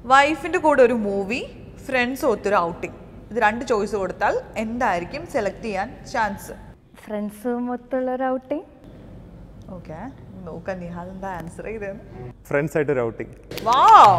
വൈഫിന്റെ കൂടെ ഒരു മൂവി ഫ്രണ്ട്സ് ഒത്തൊരു ഔട്ടിംഗ് ഇത് രണ്ട് ചോയ്സ് കൊടുത്താൽ എന്തായിരിക്കും സെലക്ട് ചെയ്യാൻ ചാൻസ് ഫ്രണ്ട്സും ഒത്തുള്ള ഒരു ഔട്ടിങ് ഓക്കെ നോക്കാം നിഹാൽ എന്താ ആൻസർ ചെയ്തത് ഫ്രണ്ട്സ് ആയിട്ട് ഒരു ഔട്ടിങ് വാ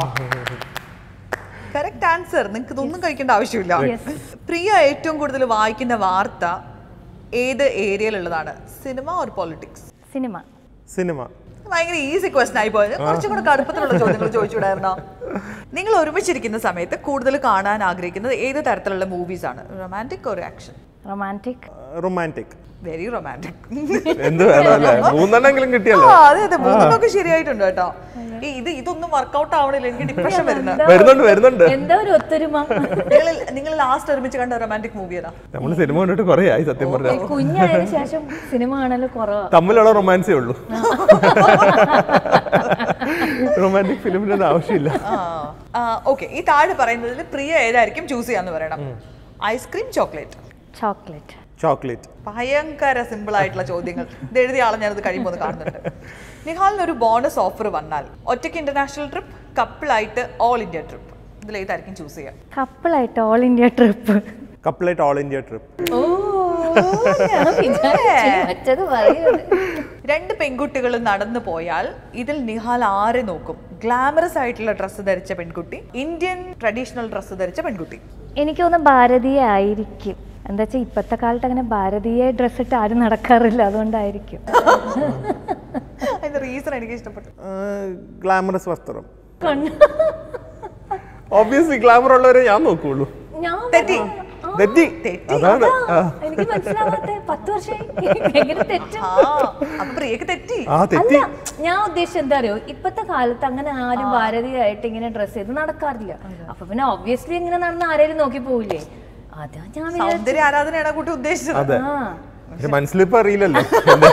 കറക്റ്റ് ആൻസർ നിങ്ങൾക്ക് ഇതൊന്നും കഴിക്കേണ്ട ആവശ്യമില്ല പ്രിയ ഏറ്റവും കൂടുതൽ വായിക്കുന്ന വാർത്ത ഏത് ഏരിയയിലുള്ളതാണ് cinema or politics cinema cinema ഭയങ്കര ഈസി ക്വസ്റ്റൻ ആയി പോയത് കുറച്ചും കൂടെ കടുപ്പത്തിലുള്ള ചോദ്യങ്ങൾ ചോദിച്ചുവിടായിരുന്നോ നിങ്ങൾ ഒരുമിച്ചിരിക്കുന്ന സമയത്ത് കൂടുതൽ കാണാൻ ആഗ്രഹിക്കുന്നത് ഏത് തരത്തിലുള്ള മൂവീസ് ആണ് റൊമാൻറ്റിക് ഒരു action romantic romantic very romantic എന്ത് വേണം അല്ലേ മൂന്നെണ്ണെങ്കിലും കിട്ടിയല്ലോ ആ അതെ അതെ മൂന്നൊക്കെ ശരിയായിട്ടുണ്ട് കേട്ടോ ഈ ഇത് ഇതൊന്നും വർക്കൗട്ട് ആവണില്ല എനിക്ക് ഡിപ്രഷൻ വരുന്നത് വരുന്നുണ്ട് വരുന്നുണ്ട് എന്താ ഒരു ഒത്തൊരുമ നിങ്ങൾ നിങ്ങൾ ലാസ്റ്റ് ഒരുമിച്ച് കണ്ട റൊമാൻറ്റിക് മൂവി ഏതാ നമ്മൾ സിനിമ കണ്ടിട്ട് കുറേ ആയി സത്യം പറഞ്ഞാൽ കുഞ്ഞായതിനു ശേഷം സിനിമ കാണല് കുറവാ തമ്മിലുള്ള റൊമാൻസേ ഉള്ളൂ റൊമാൻറ്റിക് ഫിലിമിനൊന്നും ആവശ്യമില്ല ഓക്കെ ഈ താഴെ പറയുന്നതിൽ പ്രിയ ഏതായിരിക്കും ചൂസ് ചെയ്യാന്ന് പറയണം ഐസ്ക്രീം ചോക്ലേറ്റ് ചോക്ലേറ്റ് ചോക്ലേറ്റ് ഭയങ്കര സിമ്പിൾ ആയിട്ടുള്ള ചോദ്യങ്ങൾ ഇത് എഴുതിയ ആളെ ഞാനത് കഴിയുമ്പോൾ ഒന്ന് കാണുന്നുണ്ട് നിഹാലിന് ഒരു ബോണസ് ഓഫർ വന്നാൽ ഒറ്റയ്ക്ക് ഇന്റർനാഷണൽ ട്രിപ്പ് കപ്പിളായിട്ട് ഓൾ ഇന്ത്യ ട്രിപ്പ് ഇതിൽ ഏതായിരിക്കും ചൂസ് ചെയ്യാം കപ്പിളായിട്ട് ഓൾ ഇന്ത്യ ട്രിപ്പ് കപ്പിളായിട്ട് ഓൾ ഇന്ത്യ ട്രിപ്പ് ഓ ഞാൻ വിചാരിച്ചു മറ്റത് പറയുന്നത് രണ്ട് പെൺകുട്ടികൾ നടന്നു പോയാൽ ഇതിൽ നിഹാൽ ആരെ നോക്കും ഗ്ലാമറസ് ആയിട്ടുള്ള ഡ്രസ്സ് ധരിച്ച പെൺകുട്ടി ഇന്ത്യൻ ട്രഡീഷണൽ ഡ്രസ്സ് ധരിച്ച പെൺകുട്ടി എനിക്ക് തോന്നുന്നു ഭാരതീയ ആയിരിക്കും എന്താ വെച്ചാൽ ഇപ്പോഴത്തെ കാലത്ത് അങ്ങനെ ഭാരതീയ ഡ്രസ് ഇട്ട് ആരും നടക്കാറില്ല അതുകൊണ്ടായിരിക്കും അതിന്റെ റീസൺ എനിക്ക് ഇഷ്ടപ്പെട്ടു ഗ്ലാമറസ് വസ്ത്രം ഓബിയസ്ലി ഗ്ലാമർ ഉള്ളവരെ ഞാൻ നോക്കുള്ളൂ ഞാൻ തെറ്റി തെറ്റി അതാണ് ആ. എനിക്ക് മനസ്സിലാവാത്ത പത്ത് വർഷമായി എങ്ങനെ തെറ്റും ആ അപ്പൊ പ്രിയക്ക് തെറ്റി ആ തെറ്റി അല്ല ഞാൻ ഉദ്ദേശിച്ചത് എന്താ അറിയോ ഇപ്പത്തെ കാലത്ത് അങ്ങനെ ആരും ഭാരതീയമായിട്ട് ഇങ്ങനെ ഡ്രസ് ചെയ്ത് നടക്കാറില്ല അപ്പൊ പിന്നെ ഒബ്വിയസ്ലി ഇങ്ങനെ നടന്ന് ആരെങ്കിലും നോക്കി പോവില്ലേ അതാ ഞാൻ വിചാരിച്ചത്. സൗന്ദര്യ ആരാധനയാണ് ആ കുട്ടി ഉദ്ദേശിച്ചത് അതെ ആ പക്ഷെ മനസ്സിലിപ്പോ അറിയില്ലല്ലോ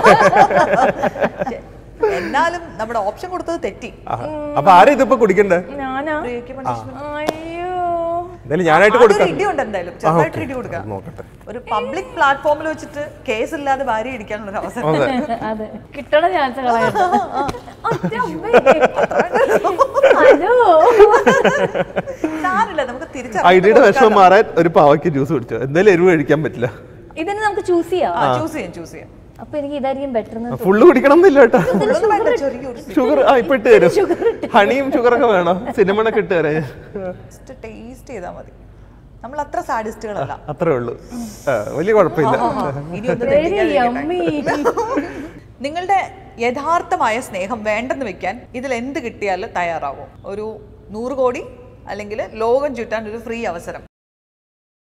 എന്നാലും നമ്മുടെ ഓപ്ഷൻ കൊടുത്തത് തെറ്റി ആ. അപ്പൊ ആരാ ഇതിപ്പോ കുടിക്കണ്ടേ ഞാനാ പ്രിയക്ക് punishment. അയ്യോ എന്തായാലും ഞാനായിട്ട് അതൊരു കൊടുക്കാം ഇടിയുണ്ട് എന്തായാലും ആ, ചെറുതായിട്ട് okay. ഇടി കൊടുക്കാം നോക്കട്ടെ ഒരു പബ്ലിക് പ്ലാറ്റ്ഫോമിൽ വെച്ചിട്ട് കേസ് ഇല്ലാതെ ഭാര്യ ഇടിക്കാനുള്ള ഒരു അവസരം അതെ അതെ കിട്ടണ ചാൻസ് കളയണ്ട ഒറ്റ അമ്മേ. ഹലോ സാരില്ല നമുക്ക് ഐഡിയുടെ വിഷമം മാറാൻ ഒരു പാവയ്ക്ക് ജ്യൂസ് കുടിച്ചോ എന്തായാലും എരിവ് കഴിക്കാൻ പറ്റില്ല ഇതിന് നമുക്ക് ചൂസ് ചെയ്യാം ചൂസ് ചെയ്യാം ചൂസ് ചെയ്യാം അപ്പൊ എനിക്ക് ഇതായിരിക്കും ബെറ്റർ ഫുള്ള് കുടിക്കണം എന്നില്ല കേട്ടോ ഉള്ളൊന്നും വേണ്ട ചെറിയൊരു ഷുഗർ ആ ഇപ്പൊ ഇട്ട് തരും ഹണിയും ഷുഗറൊക്കെ വേണം സിനിമണൊക്കെ ഇട്ട് തരാം ജസ്റ്റ് ടേസ്റ്റ് ചെയ്താൽ മതി നമ്മൾ അത്ര സാഡിസ്റ്റുകളല്ല അത്രേ ഉള്ളൂ ആ, വലിയ കുഴപ്പമില്ല ഇനി ഒന്ന് വെരി തെറ്റിക്കാതിരിക്കട്ടെ. യമ്മി നിങ്ങളുടെ യഥാർത്ഥമായ സ്നേഹം വേണ്ടെന്ന് വെക്കാൻ ഇതിൽ എന്ത് കിട്ടിയാൽ തയ്യാറാവും ഒരു നൂറ് കോടി അല്ലെങ്കിൽ ലോകം ചുറ്റാൻ ഒരു ഫ്രീ അവസരം